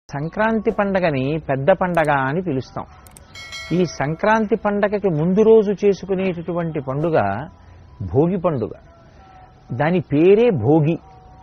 సంక్రాంతి పండగని పెద్ద పండగ అని పిలుస్తాం ఈ సంక్రాంతి పండగకి ముందు రోజు చేసుకునేటటువంటి పండుగ భోగి పండుగ దాని పేరే భోగి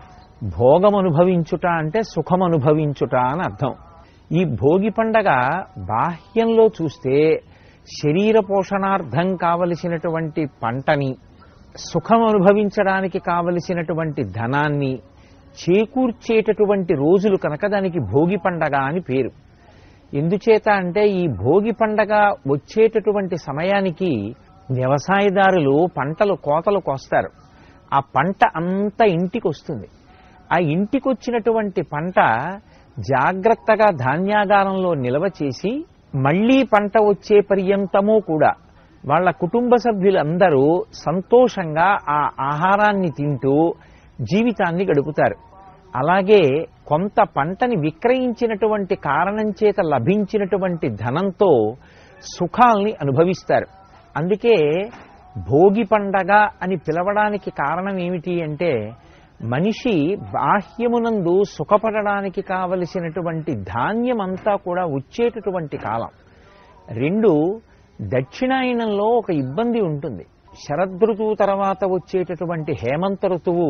భోగం అనుభవించుట అంటే సుఖం అనుభవించుట అని అర్థం ఈ భోగి పండగ బాహ్యంలో చూస్తే శరీర పోషణార్థం కావలసినటువంటి పంటని సుఖం అనుభవించడానికి కావలసినటువంటి ధనాన్ని చేకూర్చేటటువంటి రోజులు కనుక దానికి భోగి పండగ అని పేరు ఎందుచేత అంటే ఈ భోగి పండగ వచ్చేటటువంటి సమయానికి వ్యవసాయదారులు పంటలు కోతలు కోస్తారు ఆ పంట అంతా ఇంటికి వస్తుంది ఆ ఇంటికి వచ్చినటువంటి పంట జాగ్రత్తగా ధాన్యాగారంలో నిల్వ చేసి మళ్లీ పంట వచ్చే పర్యంతము కూడా వాళ్ళ కుటుంబ సభ్యులందరూ సంతోషంగా ఆ ఆహారాన్ని తింటూ జీవితాన్ని గడుపుతారు అలాగే కొంత పంటని విక్రయించినటువంటి కారణం చేత లభించినటువంటి ధనంతో సుఖాల్ని అనుభవిస్తారు అందుకే భోగి పండగ అని పిలవడానికి కారణం ఏమిటి అంటే మనిషి బాహ్యమునందు సుఖపడడానికి కావలసినటువంటి ధాన్యమంతా కూడా వచ్చేటటువంటి కాలం రెండు దక్షిణాయనంలో ఒక ఇబ్బంది ఉంటుంది శరదృతువు తర్వాత వచ్చేటటువంటి హేమంత ఋతువు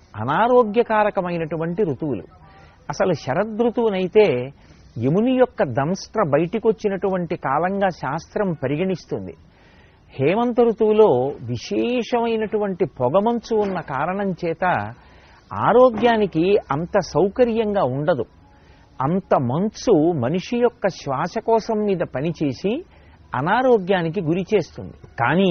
అనారోగ్యకారకమైనటువంటి ఋతువులు అసలు శరదృతువునైతే యముని యొక్క దంస్ట్ర బయటికొచ్చినటువంటి కాలంగా శాస్త్రం పరిగణిస్తుంది హేమంత ఋతువులో విశేషమైనటువంటి పొగమంచు ఉన్న కారణం చేత ఆరోగ్యానికి అంత సౌకర్యంగా ఉండదు అంత మంచు మనిషి యొక్క శ్వాసకోశం మీద పనిచేసి అనారోగ్యానికి గురి చేస్తుంది కానీ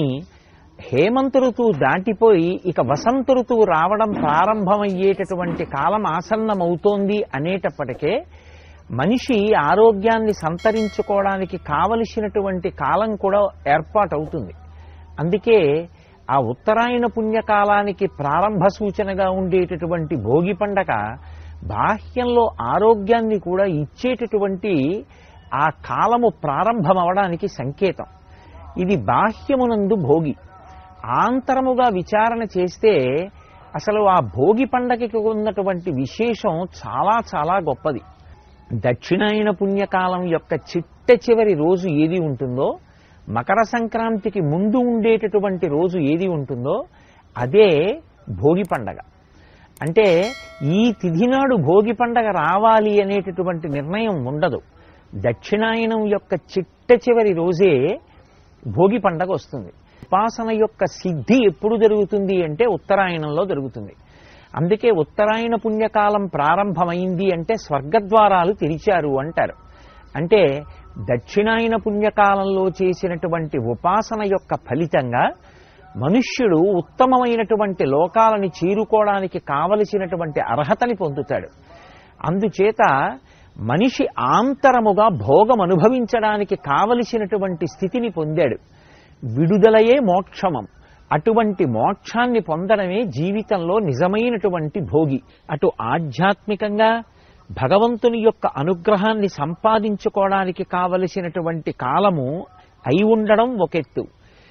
హేమంత ఋతువు దాటిపోయి ఇక వసంత ఋతువు రావడం ప్రారంభమయ్యేటటువంటి కాలం ఆసన్నమవుతోంది అనేటప్పటికే మనిషి ఆరోగ్యాన్ని సంతరించుకోవడానికి కావలసినటువంటి కాలం కూడా ఏర్పాటవుతుంది అందుకే ఆ ఉత్తరాయణ పుణ్యకాలానికి ప్రారంభ సూచనగా ఉండేటటువంటి భోగి పండగ బాహ్యంలో ఆరోగ్యాన్ని కూడా ఇచ్చేటటువంటి ఆ కాలము ప్రారంభమవడానికి సంకేతం ఇది బాహ్యమునందు భోగి ఆంతరముగా విచారణ చేస్తే అసలు ఆ భోగి పండగకి ఉన్నటువంటి విశేషం చాలా చాలా గొప్పది దక్షిణాయన పుణ్యకాలం యొక్క చిట్ట చివరి రోజు ఏది ఉంటుందో మకర సంక్రాంతికి ముందు ఉండేటటువంటి రోజు ఏది ఉంటుందో అదే భోగి పండగ అంటే ఈ తిథి నాడు భోగి పండగ రావాలి అనేటటువంటి నిర్ణయం ఉండదు దక్షిణాయనం యొక్క చిట్ట చివరి రోజే భోగి పండగ వస్తుంది ఉపాసన యొక్క సిద్ధి ఎప్పుడు జరుగుతుంది అంటే ఉత్తరాయణంలో జరుగుతుంది అందుకే ఉత్తరాయణ పుణ్యకాలం ప్రారంభమైంది అంటే స్వర్గద్వారాలు తెరిచారు అంటారు అంటే దక్షిణాయన పుణ్యకాలంలో చేసినటువంటి ఉపాసన యొక్క ఫలితంగా మనుష్యుడు ఉత్తమమైనటువంటి లోకాలని చేరుకోవడానికి కావలసినటువంటి అర్హతని పొందుతాడు అందుచేత మనిషి ఆంతరముగా భోగం అనుభవించడానికి కావలసినటువంటి స్థితిని పొందాడు విడుదలయే మోక్షమం అటువంటి మోక్షాన్ని పొందడమే జీవితంలో నిజమైనటువంటి భోగి అటు ఆధ్యాత్మికంగా భగవంతుని యొక్క అనుగ్రహాన్ని సంపాదించుకోవడానికి కావలసినటువంటి కాలము అయి ఉండడం ఒకెత్తు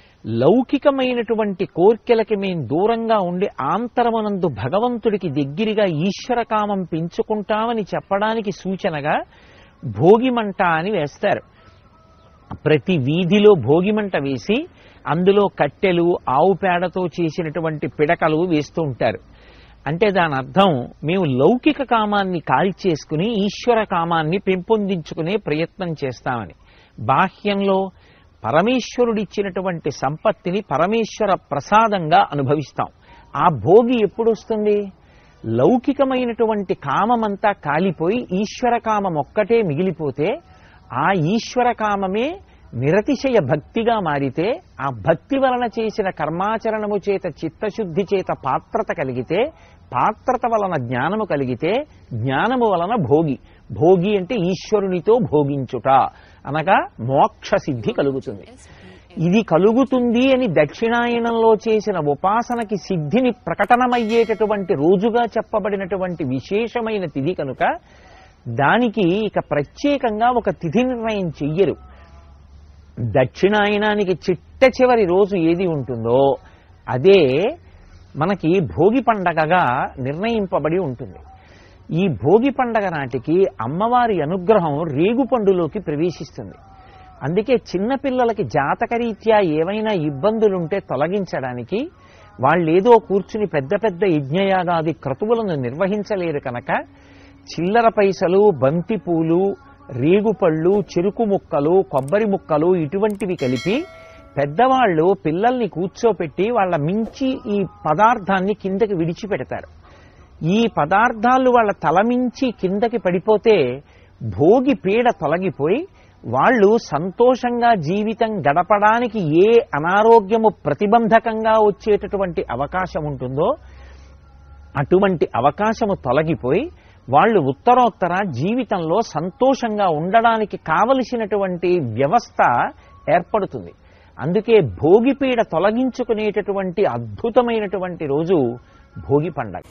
లౌకికమైనటువంటి కోర్కెలకి మేం దూరంగా ఉండి ఆంతరమునందు భగవంతుడికి దగ్గరగా ఈశ్వర కామం పెంచుకుంటామని చెప్పడానికి సూచనగా భోగిమంట అని వేస్తారు ప్రతి వీధిలో భోగిమంట వేసి అందులో కట్టెలు ఆవు పేడతో చేసినటువంటి పిడకలు వేస్తూ ఉంటారు అంటే దాని అర్థం మేము లౌకిక కామాన్ని కాల్చేసుకుని ఈశ్వర కామాన్ని పెంపొందించుకునే ప్రయత్నం చేస్తామని బాహ్యంలో పరమేశ్వరుడిచ్చినటువంటి సంపత్తిని పరమేశ్వర ప్రసాదంగా అనుభవిస్తాం ఆ భోగి ఎప్పుడు వస్తుంది లౌకికమైనటువంటి కామమంతా కాలిపోయి ఈశ్వర కామం ఒక్కటే మిగిలిపోతే ఆ ఈశ్వర కామమే నిరతిశయ భక్తిగా మారితే ఆ భక్తి వలన చేసిన కర్మాచరణము చేత చిత్తశుద్ధి చేత పాత్రత కలిగితే పాత్రత వలన జ్ఞానము కలిగితే జ్ఞానము వలన భోగి భోగి అంటే ఈశ్వరునితో భోగించుట అనగా మోక్ష సిద్ధి కలుగుతుంది ఇది కలుగుతుంది అని దక్షిణాయనంలో చేసిన ఉపాసనకి సిద్ధిని ప్రకటనమయ్యేటటువంటి రోజుగా చెప్పబడినటువంటి విశేషమైన తిథి కనుక దానికి ఇక ప్రత్యేకంగా ఒక తిథి నిర్ణయం చెయ్యరు దక్షిణాయనానికి చిట్ట చివరి రోజు ఏది ఉంటుందో అదే మనకి భోగి పండగగా నిర్ణయింపబడి ఉంటుంది ఈ భోగి పండగ నాటికి అమ్మవారి అనుగ్రహం రేగు పండులోకి ప్రవేశిస్తుంది అందుకే చిన్నపిల్లలకి జాతకరీత్యా ఏవైనా ఇబ్బందులుంటే తొలగించడానికి వాళ్ళేదో కూర్చుని పెద్ద పెద్ద యజ్ఞయాగాది క్రతువులను నిర్వహించలేరు కనుక చిల్లర పైసలు బంతి పూలు రేగుపళ్ళు చెరుకు ముక్కలు కొబ్బరి ముక్కలు ఇటువంటివి కలిపి పెద్దవాళ్ళు పిల్లల్ని కూర్చోపెట్టి వాళ్ళ మించి ఈ పదార్థాన్ని కిందకి విడిచిపెడతారు ఈ పదార్థాలు వాళ్ళ తలమించి కిందకి పడిపోతే భోగి పీడ తొలగిపోయి వాళ్ళు సంతోషంగా జీవితం గడపడానికి ఏ అనారోగ్యము ప్రతిబంధకంగా వచ్చేటటువంటి అవకాశం ఉంటుందో అటువంటి అవకాశము తొలగిపోయి వాళ్ళు ఉత్తరోత్తర జీవితంలో సంతోషంగా ఉండడానికి కావలసినటువంటి వ్యవస్థ ఏర్పడుతుంది అందుకే భోగిపీడ తొలగించుకునేటటువంటి అద్భుతమైనటువంటి రోజు భోగి పండగ